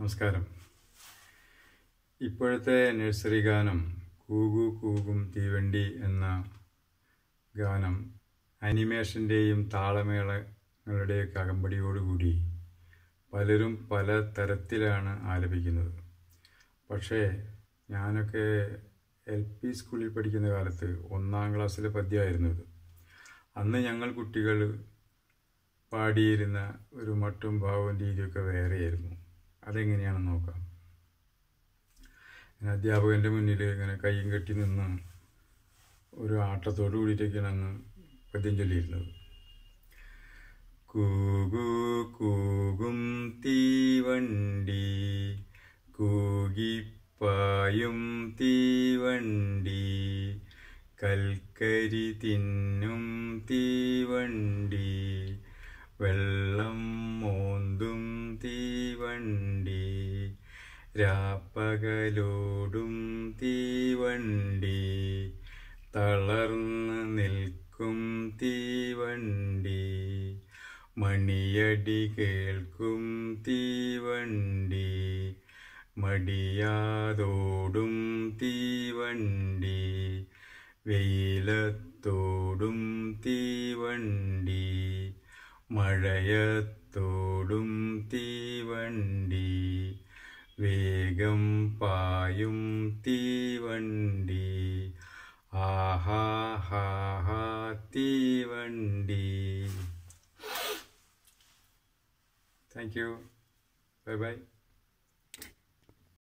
നമസ്കാരം ഇപ്പോഴത്തെ നഴ്സറി ഗാനം കൂകു കൂകും തീവണ്ടി എന്ന ഗാനം അനിമേഷൻ്റെയും താളമേളങ്ങളുടെയൊക്കെ അകമ്പടിയോടുകൂടി പലരും പല തരത്തിലാണ് ആലപിക്കുന്നത് പക്ഷേ ഞാനൊക്കെ എൽ പി സ്കൂളിൽ പഠിക്കുന്ന കാലത്ത് ഒന്നാം ക്ലാസ്സിലെ പദ്യമായിരുന്നു ഇത് അന്ന് ഞങ്ങൾ കുട്ടികൾ പാടിയിരുന്ന ഒരു മട്ടും ഭാവവും രീതിയൊക്കെ വേറെയായിരുന്നു അതെങ്ങനെയാണെന്ന് നോക്കാം ഞാൻ അധ്യാപകൻ്റെ മുന്നിൽ ഇങ്ങനെ കൈയും കെട്ടി നിന്ന് ഒരു ആട്ടത്തോട് കൂടിയിട്ടൊക്കെയാണ് അന്ന് പദ്യം ചൊല്ലിയിരുന്നത് കൂകു കൂകും തീവണ്ടി കൂകിപ്പായും തീവണ്ടി കൽക്കരി തിന്നും തീവണ്ടി വെള്ളം മോന്തും തീവണ്ടി രാപ്പകലോടും തീവണ്ടി തളർന്ന് നിൽക്കും തീവണ്ടി മണിയടി കേൾക്കും തീവണ്ടി മടിയാതോടും തീവണ്ടി വെയിലത്തോടും തീവണ്ടി മഴയത്തോടും തീവണ്ടി വേഗം പായും തീവണ്ടി ആഹാ ഹാ ഹാ തീവണ്ടി താങ്ക് യു ബൈ ബൈ